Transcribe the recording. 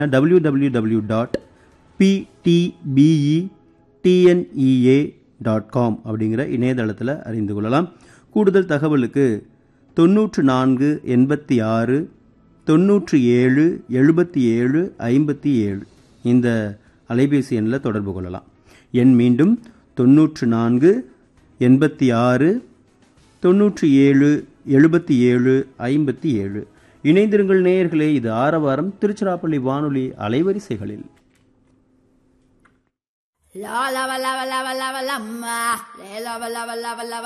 W W W dot PDPE TNEA dot com அப்படிங்கிற இணையதளத்தில் அறிந்து கொள்ளலாம் கூடுதல் தகவலுக்கு தொண்ணூற்று நான்கு எண்பத்தி ஆறு தொண்ணூற்று ஏழு எழுபத்தி ஏழு ஐம்பத்தி ஏழு இந்த அலைபேசி எண்ணில் தொடர்பு கொள்ளலாம் எண் மீண்டும் தொண்ணூற்று நான்கு எண்பத்தி ஆறு தொண்ணூற்றி ஏழு எழுபத்தி ஏழு ஐம்பத்தி ஏழு இணைந்திருங்கள் நேயர்களே இது ஆரவாரம் திருச்சிராப்பள்ளி வானொலி அலைவரிசைகளில் La la la la la la la la la la la la la la la la